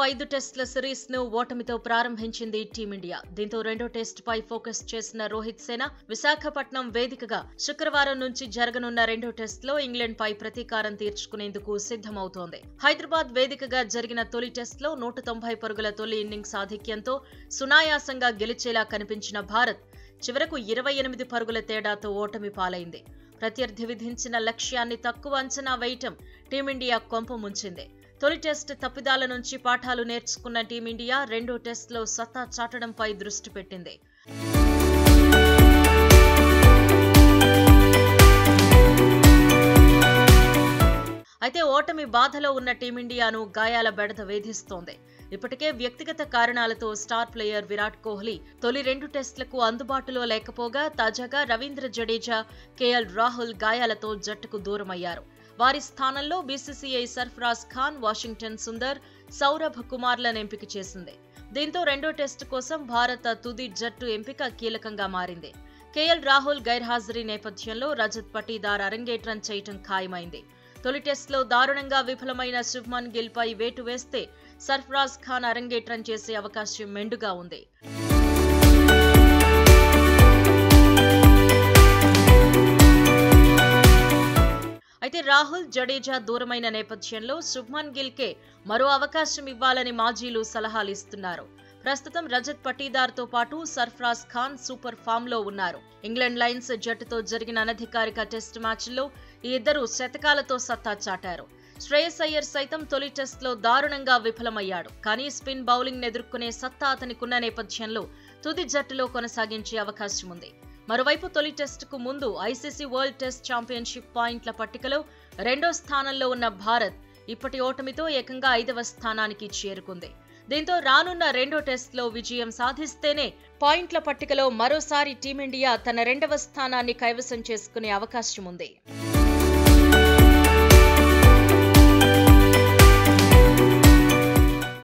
ఐదు టెస్టుల సిరీస్ ను ఓటమితో ప్రారంభించింది టీమిండియా దీంతో రెండో టెస్ట్ పై ఫోకస్ చేసిన రోహిత్ సేన విశాఖపట్నం వేదికగా శుక్రవారం నుంచి జరగనున్న రెండో టెస్ట్ లో ఇంగ్లాండ్ పై ప్రతీకారం తీర్చుకునేందుకు సిద్ధమవుతోంది హైదరాబాద్ వేదికగా జరిగిన తొలి టెస్ట్ లో నూట తొంభై పరుగుల తొలి ఇన్నింగ్స్ ఆధిక్యంతో సునాయాసంగా గెలిచేలా కనిపించిన భారత్ చివరకు ఇరవై ఎనిమిది పరుగుల తేడాతో ఓటమి పాలైంది ప్రత్యర్థి విధించిన లక్ష్యాన్ని తక్కువ అంచనా వేయటం టీమిండియా కొంప ముంచింది తొలి టెస్ట్ తప్పిదాల నుంచి పాఠాలు నేర్చుకున్న టీమిండియా రెండో టెస్ట్లో సత్తా చాటడంపై దృష్టి పెట్టింది అయితే ఓటమి బాధలో ఉన్న టీమిండియాను గాయాల బెడద వేధిస్తోంది ఇప్పటికే వ్యక్తిగత కారణాలతో స్టార్ ప్లేయర్ విరాట్ కోహ్లీ తొలి రెండు టెస్టులకు అందుబాటులో లేకపోగా తాజాగా రవీంద్ర జడేజా కేఎల్ రాహుల్ గాయాలతో జట్టుకు దూరమయ్యారు వారి స్థానంలో బీసీసీఐ సర్ఫరాజ్ ఖాన్ వాషింగ్టన్ సుందర్ సౌరభ్ కుమార్లను ఎంపిక చేసింది దీంతో రెండో టెస్టు కోసం భారత తుది జట్టు ఎంపిక కీలకంగా మారింది కేఎల్ రాహుల్ గైర్హాజరీ నేపథ్యంలో రజత్ పటీదార్ అరంగేట్రం చేయటం ఖాయమైంది తొలి టెస్టులో దారుణంగా విఫలమైన శుభ్మన్ గిల్ పై వేటు వేస్తే సర్ఫరాజ్ ఖాన్ అరంగేట్రం చేసే అవకాశం మెండుగా ఉంది అయితే రాహుల్ జడేజా దూరమైన నేపథ్యంలో శుభ్మన్ గిల్కే మరో అవకాశం ఇవ్వాలని మాజీలు సలహాలు ఇస్తున్నారు ప్రస్తుతం రజత్ పటీదార్తో పాటు సర్ఫరాజ్ ఖాన్ సూపర్ ఫామ్ లో ఉన్నారు ఇంగ్లాండ్ లయన్స్ జట్టుతో జరిగిన అనధికారిక టెస్ట్ మ్యాచ్లో ఈ ఇద్దరు శతకాలతో సత్తా చాటారు శ్రేయస్ అయ్యర్ సైతం తొలి టెస్ట్లో దారుణంగా విఫలమయ్యాడు కానీ స్పిన్ బౌలింగ్ ఎదుర్కొనే సత్తా అతనికున్న నేపథ్యంలో తుది జట్టులో కొనసాగించే అవకాశం ఉంది మరోవైపు తొలి టెస్టుకు ముందు ఐసీసీ వరల్డ్ టెస్ట్ ఛాంపియన్షిప్ పాయింట్ల పట్టికలో రెండో స్థానంలో ఉన్న భారత్ ఇప్పటి ఓటమితో ఏకంగా ఐదవ స్థానానికి చేరుకుంది దీంతో రానున్న రెండో టెస్ట్లో విజయం సాధిస్తేనే పాయింట్ల పట్టికలో మరోసారి టీమిండియా తన రెండవ స్థానాన్ని కైవసం చేసుకునే అవకాశం ఉంది